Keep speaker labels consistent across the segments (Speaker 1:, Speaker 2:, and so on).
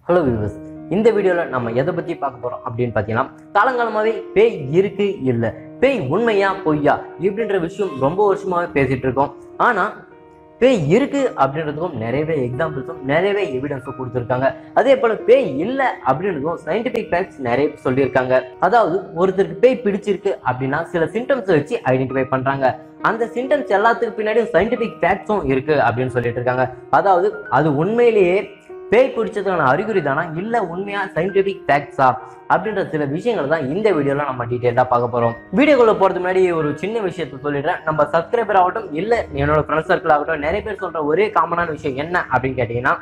Speaker 1: hello viewers இந்த வீடியோவில் நம்ம எதை பற்றி பார்க்க போகிறோம் அப்படின்னு பார்த்தீங்கன்னா காலங்காலமாகவே பேய் இருக்கு இல்லை பேய் உண்மையா பொய்யா இப்படின்ற விஷயம் ரொம்ப வருஷமாகவே பேசிட்டு இருக்கோம் ஆனால் பேய் இருக்கு அப்படின்றதுக்கும் நிறையவே எக்ஸாம்பிள்ஸும் நிறையவே எவிடன்ஸும் கொடுத்துருக்காங்க அதே போல் பேய் இல்லை அப்படின்றதும் சயின்டிஃபிக் ஃபேக்ட்ஸ் நிறைய சொல்லியிருக்காங்க அதாவது ஒருத்தருக்கு பேய் பிடிச்சிருக்கு அப்படின்னா சில சிம்டம்ஸை வச்சு ஐடென்டிஃபை பண்ணுறாங்க அந்த சிம்டம்ஸ் எல்லாத்துக்கு பின்னாடியும் சயின்டிஃபிக் ஃபேக்ட்ஸும் இருக்கு அப்படின்னு சொல்லிட்டு இருக்காங்க அதாவது அது உண்மையிலேயே பேய் பிடிச்சதுக்கான அறிகுறி தானா இல்ல உண்மையா சயின்டிபிக் ஃபேக்ட்ஸா அப்படின்ற சில விஷயங்கள் தான் இந்த வீடியோல நம்ம டீட்டெயிலாக பார்க்க போறோம் வீடியோக்குள்ள போறதுக்கு முன்னாடி ஒரு சின்ன விஷயத்த சொல்லிடுறேன் நம்ம சப்ஸ்கிரைபர் ஆகட்டும் இல்ல என்னோட ஃப்ரெண்ட் சர்க்கிள் ஆகட்டும் நிறைய பேர் சொல்ற ஒரே காமனான விஷயம் என்ன அப்படின்னு கேட்டீங்கன்னா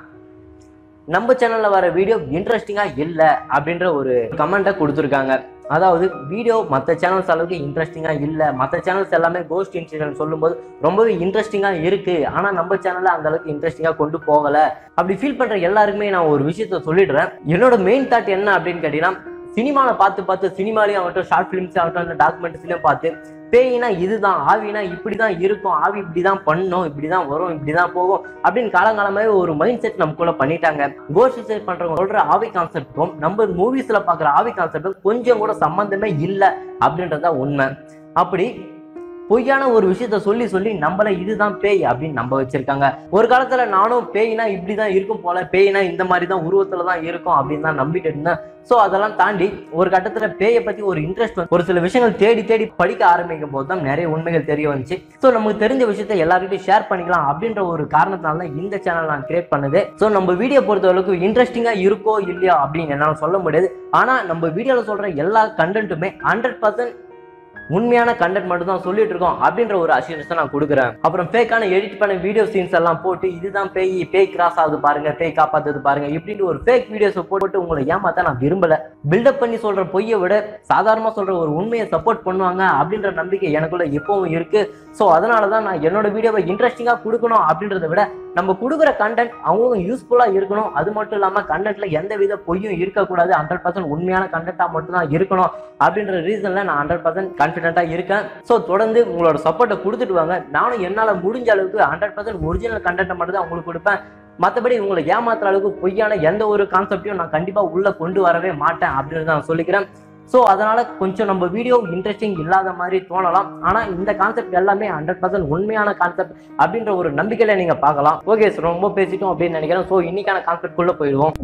Speaker 1: நம்ம சேனல்ல வர வீடியோ இன்ட்ரெஸ்டிங்கா இல்ல அப்படின்ற ஒரு கமெண்ட்டை கொடுத்துருக்காங்க அதாவது வீடியோ மற்ற சேனல்ஸ் அளவுக்கு இன்ட்ரெஸ்டிங்கா இல்ல மற்ற சேனல்ஸ் எல்லாமே கோஸ்ட் இன்சிடென்ட் சொல்லும்போது ரொம்பவே இன்ட்ரெஸ்டிங்கா இருக்கு ஆனா நம்ம சேனல்ல அந்த அளவுக்கு இன்ட்ரெஸ்டிங்கா கொண்டு போகல அப்படி ஃபீல் பண்ற எல்லாருக்குமே நான் ஒரு விஷயத்த சொல்லிடுறேன் என்னோட மெயின் தாட் என்ன அப்படின்னு கேட்டீங்கன்னா சினிமாவில் பார்த்து பார்த்து சினிமாலையும் ஆகட்டும் ஷார்ட் ஃபிலிம்ஸ் ஆகட்டும் அந்த டாக்குமெண்ட்ஸ்லையும் பார்த்து பேயினா இதுதான் ஆவினா இப்படி தான் இருக்கும் ஆவி இப்படி தான் பண்ணும் இப்படி தான் வரும் இப்படி தான் போகும் அப்படின்னு காலங்காலமாகவே ஒரு மைண்ட் செட் நமக்குள்ள பண்ணிட்டாங்க கோஸ்ட் செட் பண்றவங்க சொல்ற ஆவி கான்செப்டுக்கும் நம்ம மூவிஸ்ல பார்க்குற ஆவி கான்செப்டும் கொஞ்சம் கூட சம்பந்தமே இல்லை அப்படின்றதா உண்மை அப்படி பொய்யான ஒரு விஷயத்த சொல்லி சொல்லி நம்மள இதுதான் பேய் அப்படின்னு நம்ப வச்சிருக்காங்க ஒரு காலத்துல நானும் பேய்னா இப்படிதான் இருக்கும் போல பேய்னா இந்த மாதிரி தான் உருவத்துல தான் இருக்கும் அப்படின்னு தான் நம்பிட்டு இருந்தேன் ஸோ அதெல்லாம் தாண்டி ஒரு கட்டத்துல பேயை பத்தி ஒரு இன்ட்ரெஸ்ட் ஒரு சில விஷயங்கள் தேடி தேடி படிக்க ஆரம்பிக்கும் போது தான் நிறைய உண்மைகள் தெரிய வந்துச்சு ஸோ நமக்கு தெரிஞ்ச விஷயத்த எல்லாருக்கிட்டையும் ஷேர் பண்ணிக்கலாம் அப்படின்ற ஒரு காரணத்தினால தான் இந்த சேனல் நான் கிரியேட் பண்ணது ஸோ நம்ம வீடியோ பொறுத்த அளவுக்கு இன்ட்ரெஸ்டிங்கா இருக்கோ இல்லையா அப்படின்னு என்னால சொல்ல முடியாது ஆனா நம்ம வீடியோல சொல்ற எல்லா கண்டென்ட்டுமே ஹண்ட்ரட் பர்சன்ட் உண்மையான கண்டென்ட் மட்டும் தான் சொல்லிட்டு இருக்கோம் அப்படின்ற ஒரு அஷூரன்ஸை நான் கொடுக்குறேன் அப்புறம் ஃபேக்கான எடிட் பண்ண வீடியோ சீன்ஸ் எல்லாம் போட்டு இதுதான் பேய் பேய் கிராஸ் ஆகுது பாருங்க பேய் காப்பாத்துது பாருங்க இப்படின்னு ஒரு ஃபேக் வீடியோஸ் போட்டு உங்களை ஏமாத்த நான் விரும்பல பில்டப் பண்ணி சொல்ற பொய்யை விட சாதாரணமா சொல்ற ஒரு உண்மையை சப்போர்ட் பண்ணுவாங்க அப்படின்ற நம்பிக்கை எனக்குள்ள எப்பவும் இருக்கு ஸோ அதனால தான் நான் என்னோட வீடியோவை இன்ட்ரெஸ்டிங்கா கொடுக்கணும் அப்படின்றத விட நம்ம கொடுக்குற கண்டென்ட் அவங்களுக்கும் யூஸ்ஃபுல்லா இருக்கணும் அது மட்டும் இல்லாம கண்டென்ட்ல எந்த வித பொய்யும் இருக்கக்கூடாது ஹண்ட்ரட் பர்சன்ட் உண்மையான கண்டென்ட்டா மட்டும் தான் இருக்கணும் அப்படின்ற ரீசன்ல நான் ஹண்ட்ரட் பர்சன்ட் கான்ஃபிடென்ட்டா இருக்கேன் ஸோ தொடர்ந்து உங்களோட சப்போர்ட்டை கொடுத்துட்டு வாங்க நானும் என்னால முடிஞ்ச அளவுக்கு ஹண்ட்ரட் பர்சன்ட் ஒரிஜினல் கண்டென்ட்டை மட்டும் தான் உங்களுக்கு கொடுப்பேன் மற்றபடி உங்களை ஏமாத்துற அளவுக்கு பொய்யான எந்த ஒரு கான்செப்டையும் நான் கண்டிப்பா உள்ள கொண்டு வரவே மாட்டேன் அப்படின்னு நான் சொல்லிக்கிறேன் ஸோ அதனால கொஞ்சம் நம்ம வீடியோ இன்ட்ரெஸ்டிங் இல்லாத மாதிரி தோணலாம் ஆனா இந்த கான்செப்ட் எல்லாமே ஹண்ட்ரட் பர்சன்ட் உண்மையான கான்செப்ட் அப்படின்ற ஒரு நம்பிக்கையில நீங்க பார்க்கலாம் ஓகே சார் ரொம்ப பேசிட்டோம் அப்படின்னு நினைக்கிறேன் ஸோ இன்னைக்கான கான்செப்ட் குள்ள போயிடுவோம்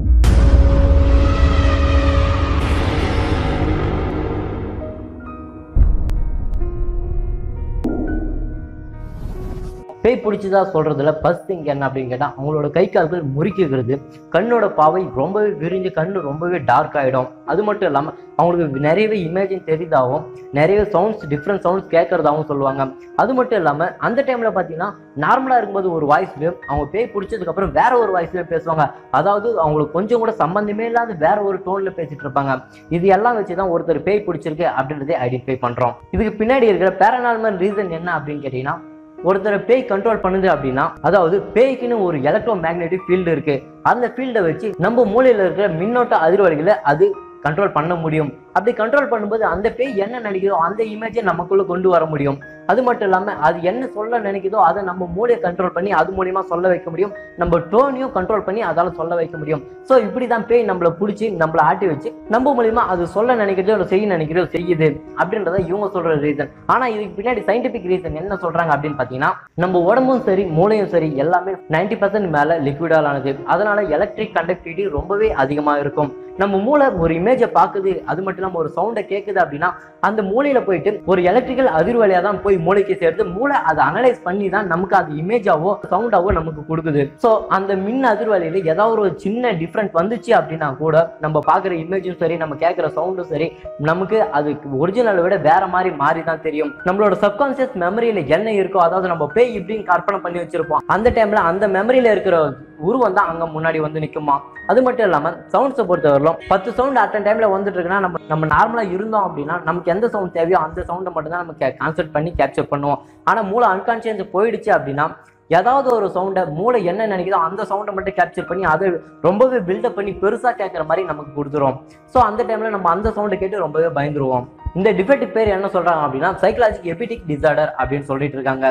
Speaker 1: பேய் பிடிச்சதா சொல்றதுல ஃபர்ஸ்ட் திங் என்ன அப்படின்னு கேட்டா அவங்களோட கை கால்கள் முறுக்கிக்கிறது கண்ணோட பாவை ரொம்பவே விரிஞ்சு கண்ணு ரொம்பவே டார்க் ஆயிடும் அது மட்டும் இல்லாம அவங்களுக்கு நிறையவே இமேஜின் தெரிதாகவும் நிறைய சவுண்ட்ஸ் டிஃப்ரெண்ட் சவுண்ட்ஸ் கேட்கறதாகவும் சொல்லுவாங்க அது மட்டும் இல்லாம அந்த டைம்ல பாத்தீங்கன்னா நார்மலா இருக்கும்போது ஒரு வாய்ஸ்லயும் அவங்க பேய் பிடிச்சதுக்கு அப்புறம் வேற ஒரு வாய்ஸ்லயும் பேசுவாங்க அதாவது அவங்களுக்கு கொஞ்சம் கூட சம்பந்தமே இல்லாத வேற ஒரு டோன்ல பேசிட்டு இருப்பாங்க இது எல்லாம் வச்சுதான் ஒருத்தர் பேய் பிடிச்சிருக்கு அப்படின்றதே ஐடென்டிஃபை பண்றோம் இதுக்கு பின்னாடி இருக்கிற பேரனார்மல் ரீசன் என்ன அப்படின்னு கேட்டீங்கன்னா ஒருத்தரை பேய் கண்ட்ரோல் பண்ணுது அப்படின்னா அதாவது பேய்க்குன்னு ஒரு எலக்ட்ரோ மேக்னெட்டிக் ஃபீல்டு இருக்கு அந்த ஃபீல்டை வச்சு நம்ம மூளையில இருக்கிற மின்னோட்ட அதிர்வலைகளை அது கண்ட்ரோல் பண்ண முடியும் அப்படி கண்ட்ரோல் பண்ணும்போது அந்த பேய் என்ன நினைக்குதோ அந்த இமேஜை நமக்குள்ள கொண்டு வர முடியும் அது மட்டும் இல்லாம அது என்ன சொல்ல நினைக்குதோ அதை நம்ம மூளையை கண்ட்ரோல் பண்ணி அது மூலியமா சொல்ல வைக்க முடியும் நம்ம டோனையும் கண்ட்ரோல் பண்ணி அதால சொல்ல வைக்க முடியும் ஸோ இப்படிதான் பேய் நம்மளை பிடிச்சி நம்மளை ஆட்டி வச்சு நம்ம மூலியமா அது சொல்ல நினைக்கிறதோ இல்லை செய்ய நினைக்கிறதோ செய்யுது அப்படின்றத இவங்க சொல்ற ரீசன் ஆனா இதுக்கு பின்னாடி சயின்டிபிக் ரீசன் என்ன சொல்றாங்க அப்படின்னு பாத்தீங்கன்னா நம்ம உடம்பும் சரி மூளையும் சரி எல்லாமே நைன்டி பர்சன்ட் மேல லிக்விடால் ஆனது அதனால எலக்ட்ரிக் கண்டக்டிவிட்டி ரொம்பவே அதிகமா இருக்கும் நம்ம மூளை ஒரு இமேஜை பார்க்குது அது மட்டும் இல்லாம ஒரு சவுண்டை கேட்குது அப்படின்னா அந்த மூளையில போயிட்டு ஒரு எலக்ட்ரிக்கல் அதிர்வலையா தான் போய் மூளைக்கு சேர்த்து மூளை அதை அனலைஸ் பண்ணி தான் நமக்கு அது இமேஜாவோ சவுண்டாவோ நமக்கு கொடுக்குது ஸோ அந்த மின் அதிர்வலையில ஏதாவது ஒரு சின்ன டிஃப்ரெண்ட் வந்துச்சு அப்படின்னா கூட நம்ம பார்க்குற இமேஜும் சரி நம்ம கேட்குற சவுண்டும் சரி நமக்கு அது ஒரிஜினலை விட வேற மாதிரி மாறி தான் தெரியும் நம்மளோட சப்கான்சியஸ் மெமரியில என்ன இருக்கோ அதாவது நம்ம பேய் இப்படின்னு கற்பனை பண்ணி வச்சிருப்போம் அந்த டைம்ல அந்த மெமரியில இருக்கிற உருவம் தான் அங்க முன்னாடி வந்து நிக்குமா அது மட்டும் இல்லாம சவுண்ட்ஸை பொறுத்தவரையிலும் பத்து சவுண்ட் அட்டன் டைம்ல வந்துட்டு இருக்குன்னா நம்ம நம்ம நார்மலா இருந்தோம் அப்படின்னா நமக்கு எந்த சவுண்ட் தேவையோ அந்த சவுண்டை மட்டும் தான் நம்ம கான்சென்ட் பண்ணி கேப்சர் பண்ணுவோம் ஆனா மூளை அன்கான்சியஸ் போயிடுச்சு அப்படின்னா ஏதாவது ஒரு சவுண்டை மூளை என்ன நினைக்குதோ அந்த சவுண்டை மட்டும் கேப்சர் பண்ணி அதை ரொம்பவே பில்டப் பண்ணி பெருசா கேட்குற மாதிரி நமக்கு கொடுத்துரும் ஸோ அந்த டைம்ல நம்ம அந்த சவுண்டை கேட்டு ரொம்பவே பயந்துருவோம் இந்த டிஃபெக்ட் பேர் என்ன சொல்றாங்க அப்படின்னா சைக்கலாஜிக் எபிடிக் டிசார்டர் அப்படின்னு சொல்லிட்டு இருக்காங்க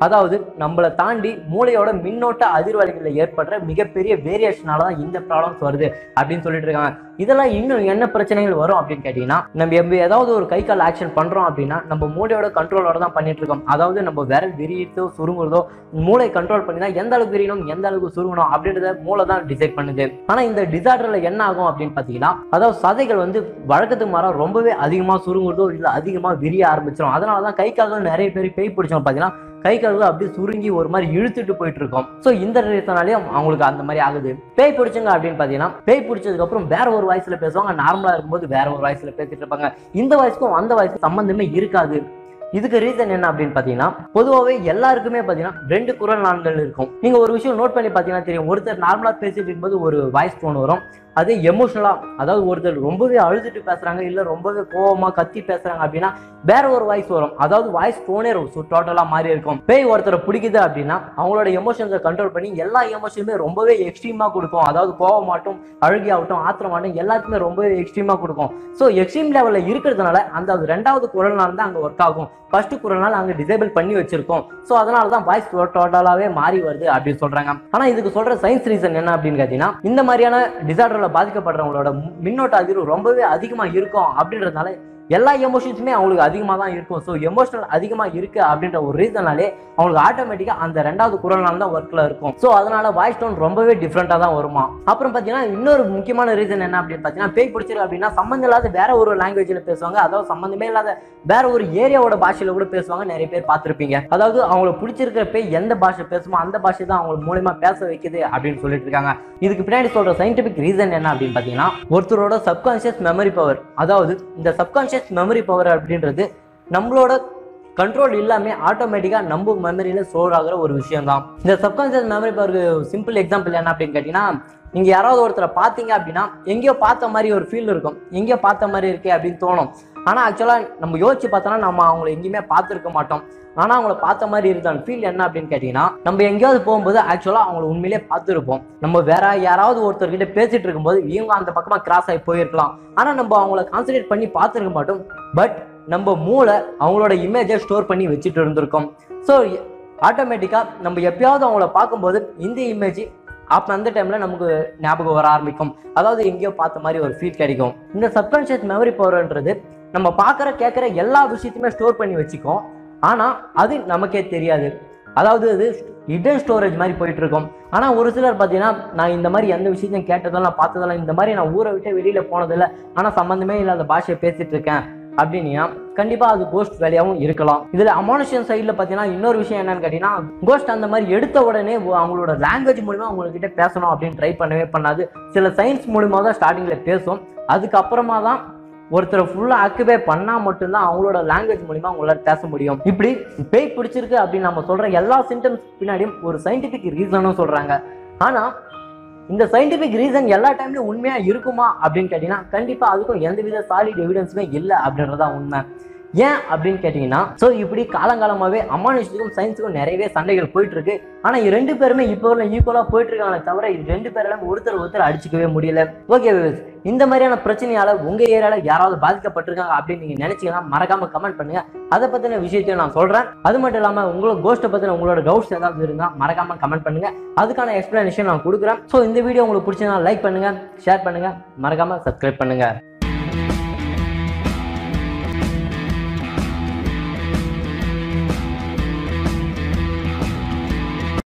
Speaker 1: அதாவது நம்மளை தாண்டி மூளையோட மின்னோட்ட அதிர்வலைகளில் ஏற்படுற மிகப்பெரிய வேரியேஷனால தான் இந்த ப்ராப்ளம்ஸ் வருது அப்படின்னு சொல்லிட்டு இருக்காங்க இதெல்லாம் இன்னும் என்ன பிரச்சனைகள் வரும் அப்படின்னு கேட்டீங்கன்னா நம்ம எப்ப ஏதாவது ஒரு கை கால் ஆக்ஷன் பண்றோம் அப்படின்னா நம்ம மூளையோட கண்ட்ரோலோட தான் பண்ணிட்டு இருக்கோம் அதாவது நம்ம விரல் விரியிறதோ சுருங்குறதோ மூளை கண்ட்ரோல் பண்ணி தான் எந்த அளவுக்கு விரியணும் எந்த அளவுக்கு சுருங்கணும் அப்படின்றத மூளை தான் டிசைட் பண்ணுது ஆனா இந்த டிசார்டர்ல என்ன ஆகும் அப்படின்னு பாத்தீங்கன்னா அதாவது சதைகள் வந்து வழக்கத்துக்கு மாறா ரொம்பவே அதிகமா சுருங்குறதோ இல்ல அதிகமா விரிய ஆரம்பிச்சிடும் அதனால தான் கை கால்கள் நிறைய பேர் பேய் பிடிச்சோம் பாத்தீங்கன்னா கை கால்கள் அப்படியே சுருங்கி ஒரு மாதிரி இழுத்துட்டு போயிட்டு இருக்கோம் ஸோ இந்த ரீசனாலேயும் அவங்களுக்கு அந்த மாதிரி ஆகுது பேய் பிடிச்சங்க அப்படின்னு பார்த்தீங்கன்னா பேய் பிடிச்சதுக்கு அப்புறம் வேற ஒரு வாய்ஸ்ல பேசுவாங்க நார்மலா இருக்கும்போது வேற ஒரு வாய்ஸ்ல பேசிட்டு இருப்பாங்க இந்த வாய்ஸ்க்கும் அந்த வாய்ஸ்க்கும் சம்பந்தமே இருக்காது இதுக்கு ரீசன் என்ன அப்படின்னு பார்த்தீங்கன்னா பொதுவாகவே எல்லாருக்குமே பார்த்தீங்கன்னா ரெண்டு குரல் நான்கள் இருக்கும் நீங்க ஒரு விஷயம் நோட் பண்ணி பார்த்தீங்கன்னா தெரியும் ஒருத்தர் நார்மலா பேசிட்டு இருக்கும்போது ஒரு வாய்ஸ் டோன் வரும் அதே எமோஷனலா அதாவது ஒருத்தர் ரொம்பவே அழுதுட்டு பேசுறாங்க இல்ல ரொம்பவே கோவமா கத்தி பேசுறாங்க அப்படின்னா வேற ஒரு வாய்ஸ் வரும் அதாவது வாய்ஸ் டோனே டோட்டலா மாறி இருக்கும் பேய் ஒருத்தரை பிடிக்குது அப்படின்னா அவங்களோட எமோஷன்ஸை கண்ட்ரோல் பண்ணி எல்லா எமோஷனுமே ரொம்பவே எக்ஸ்ட்ரீமா கொடுக்கும் அதாவது கோவமாட்டும் அழுகியாகட்டும் ஆத்திரமாட்டும் எல்லாத்துக்குமே ரொம்பவே எக்ஸ்ட்ரீமா கொடுக்கும் ஸோ எக்ஸ்ட்ரீம் லெவல்ல இருக்கிறதுனால அந்த ரெண்டாவது குரல் நாள் தான் அங்க ஒர்க் ஆகும் ஃபர்ஸ்ட் குரல் நாள் அங்க டிசேபிள் பண்ணி வச்சிருக்கோம் ஸோ அதனால தான் வாய்ஸ் டோட்டலாவே மாறி வருது அப்படின்னு சொல்றாங்க ஆனா இதுக்கு சொல்ற சயின்ஸ் ரீசன் என்ன அப்படின்னு கேட்டீங்கன்னா இந்த மாதிரியான டிசார்டர்ல பாதிக்கப்படுறவங்களோட மின்னோட்ட அதிர்வு ரொம்பவே அதிகமா இருக்கும் அப்படின்றதுனால எல்லா எமோஷன்ஸுமே அவங்களுக்கு அதிகமாக தான் இருக்கும் ஸோ எமோஷனல் அதிகமாக இருக்கு அப்படின்ற ஒரு ரீசனாலே அவங்களுக்கு ஆட்டோமேட்டிக்காக அந்த ரெண்டாவது குரல்னால தான் ஒர்க்கில் இருக்கும் ஸோ அதனால வாய்ஸ் டோன் ரொம்பவே டிஃப்ரெண்ட்டாக தான் வருமா அப்புறம் பார்த்தீங்கன்னா இன்னொரு முக்கியமான ரீசன் என்ன அப்படின்னு பார்த்தீங்கன்னா பேய் பிடிச்சிருக்கு அப்படின்னா சம்மந்தம் இல்லாத வேற ஒரு லாங்குவேஜில் பேசுவாங்க அதாவது சம்மந்தமே இல்லாத வேற ஒரு ஏரியாவோட பாஷையில கூட பேசுவாங்க நிறைய பேர் பார்த்துருப்பீங்க அதாவது அவங்களுக்கு பிடிச்சிருக்கிற பேய் எந்த பாஷை பேசுமோ அந்த பாஷை தான் அவங்க மூலியமா பேச வைக்குது அப்படின்னு சொல்லிட்டு இருக்காங்க இதுக்கு பின்னாடி சொல்ற சயின்டிபிக் ரீசன் என்ன அப்படின்னு பார்த்தீங்கன்னா ஒருத்தரோட சப்கான்ஷியஸ் மெமரி பவர் அதாவது இந்த சப்கான்ஷியஸ் மெமரி பவர் அப்படின்றது நம்மளோட கண்ட்ரோல் இல்லாம ஆட்டோமேட்டிக்கா நம்ம மெமரியில ஸ்டோர் ஆகுற ஒரு விஷயம் தான் இந்த சப்கான்ஷியஸ் மெமரி பவருக்கு சிம்பிள் எக்ஸாம்பிள் என்ன அப்படின்னு கேட்டீங்கன்னா நீங்க யாராவது ஒருத்தரை பார்த்தீங்க அப்படின்னா எங்கேயோ பார்த்த மாதிரி ஒரு ஃபீல் இருக்கும் எங்கேயோ பார்த்த மாதிரி இருக்கே அப்படின்னு தோணும் ஆனா ஆக்சுவலா நம்ம யோசிச்சு பார்த்தோம்னா நம்ம அவங்கள எங்கேயுமே பார்த்துருக்க மாட்டோம் ஆனா அவங்கள பார்த்த மாதிரி இருந்தான் ஃபீல் என்ன அப்படின்னு கேட்டீங்கன்னா நம்ம எங்கேயாவது போகும்போது ஆக்சுவலா அவங்கள உண்மையிலேயே பார்த்துருப்போம் நம்ம வேற யாராவது ஒருத்தர்கிட்ட பேசிட்டு இருக்கும்போது இவங்க அந்த பக்கமா கிராஸ் ஆகி போயிருக்கலாம் ஆனா நம்ம அவங்கள கான்சன்ட்ரேட் பண்ணி பார்த்துருக்க மாட்டோம் பட் நம்ம மூளை அவங்களோட இமேஜை ஸ்டோர் பண்ணி வச்சுட்டு இருந்திருக்கோம் ஸோ ஆட்டோமேட்டிக்காக நம்ம எப்பயாவது அவங்கள பார்க்கும்போது இந்த இமேஜ் அப்போ அந்த டைமில் நமக்கு ஞாபகம் வர ஆரம்பிக்கும் அதாவது எங்கேயோ பார்த்த மாதிரி ஒரு ஃபீல் கிடைக்கும் இந்த சப்கான்ஷியஸ் மெமரி பவர்ன்றது நம்ம பார்க்குற கேட்குற எல்லா விஷயத்தையுமே ஸ்டோர் பண்ணி வச்சுக்கோம் ஆனால் அது நமக்கே தெரியாது அதாவது அது இடன் ஸ்டோரேஜ் மாதிரி போயிட்டு இருக்கும் ஆனால் ஒரு சிலர் பார்த்தீங்கன்னா நான் இந்த மாதிரி எந்த விஷயத்தையும் கேட்டதெல்லாம் நான் பார்த்ததெல்லாம் இந்த மாதிரி நான் ஊரை விட்டு வெளியில் போனதில்லை ஆனால் சம்மந்தமே இல்லாத பாஷையை பேசிட்டு இருக்கேன் அப்படின்னா கண்டிப்பா அது கோஸ்ட் வேலையாகவும் இருக்கலாம் இதுல அமானுஷன் சைடில் பார்த்தீங்கன்னா இன்னொரு விஷயம் என்னன்னு கேட்டீங்கன்னா கோஸ்ட் அந்த மாதிரி எடுத்த உடனே ஒ- அவங்களோட லாங்குவேஜ் மூலிமா உங்ககிட்ட பேசணும் அப்படின்னு ட்ரை பண்ணவே பண்ணாது சில சயின்ஸ் மூலிமா தான் ஸ்டார்டிங்ல பேசும் அதுக்கப்புறமா தான் ஒருத்தரை ஃபுல்லாக ஆக்குபை பண்ணா மட்டும்தான் அவங்களோட லாங்குவேஜ் மூலிமா அவங்களால பேச முடியும் இப்படி பேய் பிடிச்சிருக்கு அப்படின்னு நம்ம சொல்ற எல்லா சிம்டம்ஸ் பின்னாடியும் ஒரு சயின்டிபிக் ரீசனும் சொல்றாங்க ஆனா இந்த சயின்டிபிக் ரீசன் எல்லா டைம்லயும் உண்மையா இருக்குமா அப்படின்னு கேட்டீங்கன்னா கண்டிப்பா அதுக்கும் எந்தவித சாலிட் எவிடன்ஸுமே இல்லை அப்படின்றதா உண்மை ஏன் அப்படின்னு கேட்டீங்கன்னா ஸோ இப்படி காலங்காலமாவே அமானுஷத்துக்கும் சயின்ஸுக்கும் நிறையவே சண்டைகள் போயிட்டு இருக்கு ஆனா இது ரெண்டு பேருமே இப்போ வரல ஈக்குவலா போயிட்டு இருக்காங்களே தவிர இது ரெண்டு பேராலும் ஒருத்தர் ஒருத்தர் அடிச்சுக்கவே முடியல ஓகே இந்த மாதிரியான பிரச்சனையால உங்க ஏரியால யாராவது பாதிக்கப்பட்டிருக்காங்க அப்படின்னு நீங்க நினைச்சீங்கன்னா மறக்காம கமெண்ட் பண்ணுங்க அதை பத்தின விஷயத்தையும் நான் சொல்றேன் அது மட்டும் இல்லாம உங்களோட கோஸ்ட்டை பத்தின உங்களோட டவுட்ஸ் ஏதாவது இருந்தா மறக்காம கமெண்ட் பண்ணுங்க அதுக்கான எக்ஸ்பிளனேஷன் நான் கொடுக்குறேன் ஸோ இந்த வீடியோ உங்களுக்கு பிடிச்சதுனா லைக் பண்ணுங்க ஷேர் பண்ணுங்க மறக்காம சப்ஸ்கிரைப் பண்ணுங்க